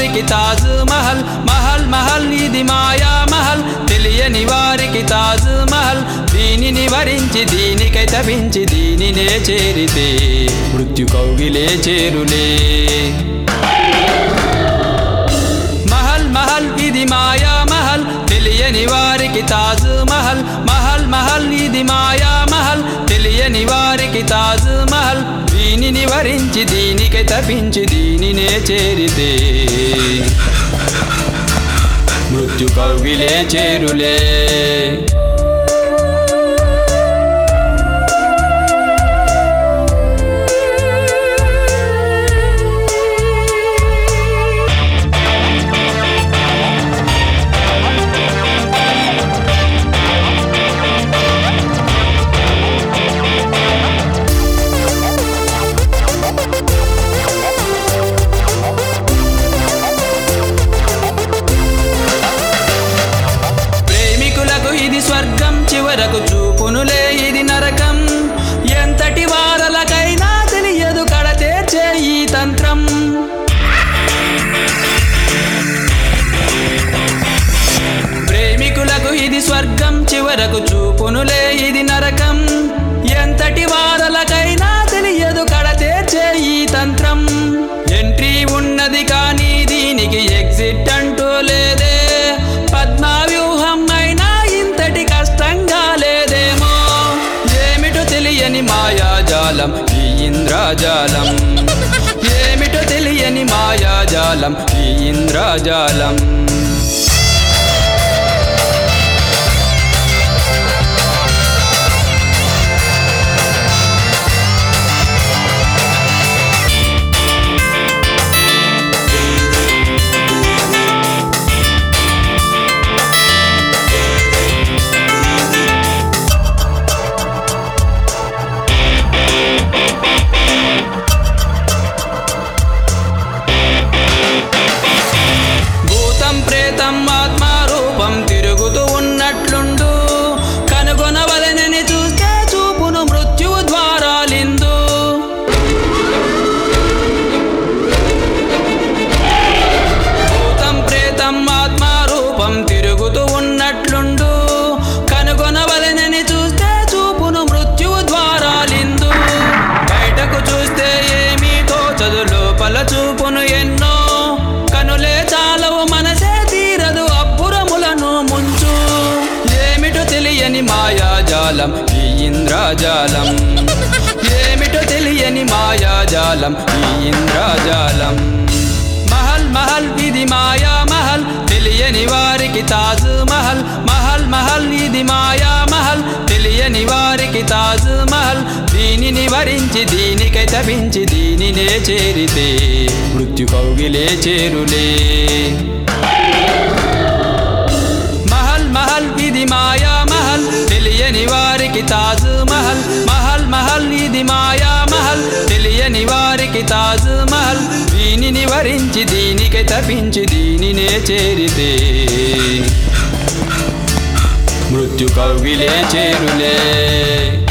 వారికి తాజ్ మహల్ మహల్ మహల్ ఇది మాయా మహల్ తెలియని వారికి తాజ్ మహల్ దీనిని వరించి దీనికై తపించి దీనినే చేరితే మృత్యు కౌగిలే చేరులే మహల్ మహల్ ఇది మాయా మహల్ తెలియని వారికి తాజ్ మహల్ మహల్ మహల్ ఇది మాయా మహల్ తెలియని వారికి తాజ్ మహల్ దీనిని వరించి దీనికై తపించి దీనినే చేరితే మృత్యు కౌగిలే చేరులే ప్రేమికులకు ఇది స్వర్గం చివరకు చూపునులే ఇది నరకం ఎంతటి వారలకైనా తెలియదు కడతేర్చే ఈ తంత్రం ప్రేమికులకు ఇది స్వర్గం చివరకు చూపునులే ఇది నరకం ఎంతటి వారలకైనా తెలియదు కడతేర్చే ఈ తంత్రం ఎంట్రీ ఉన్నది కానీ దీనికి ఎగ్జిట్ అంటూ లేదే పద్మా వ్యూహం అయినా ఇంతటి కష్టంగా లేదేమో ఏమిటో తెలియని మాయాజాలం ఈ ఇంద్రజాలం ఏమిటో తెలియని మాయాజాలం ఈ ఇంద్రజాలం భూతం ప్రేతం ఆత్మారూపం తిరుగుతూ ఉన్నట్లుండు కనుగొనవలనని చూస్తే చూపును మృత్యువు ద్వారాలిందు భూతం ప్రేతం ఆత్మారూపం తిరుగుతూ ఉన్నట్లుండు కనుగొనవలనని చూస్తే చూపును మృత్యువు ద్వారాలిందు బయటకు చూస్తే ఏమీ తోచదు లోపల చూపును ఎన్నో కనులే చాలవు మనసే తీరదు అబ్బురములను ముంచు ఏమిటో తెలియని మాయాజాలం ఈ ఇంద్రజాలం ఏమిటో తెలియని మాయాజాలం ఈ ఇంద్రజాలం మహల్ మహల్ ఇది మాయా మహల్ తెలియని వారికి తాజ్ మహల్ మహల్ మహల్ ఇది మాయా మహల్ తెలియని వారికి తాజ్ మహల్ దీనిని వరించి దీనికై తపించి దీనినే చేరితే మృత్యు కౌగిలే చేరులే మహల్ మహల్ ఇది మాయా మహల్ తెలియని వారికి తాజ్ మహల్ మహల్ మహల్ ఇది మాయా మహల్ తెలియని వారికి తాజ్ మహల్ దీనిని వరించి దీనికై తపించి దీనినే చేరితే మృత్యు కౌగిలే చేరులే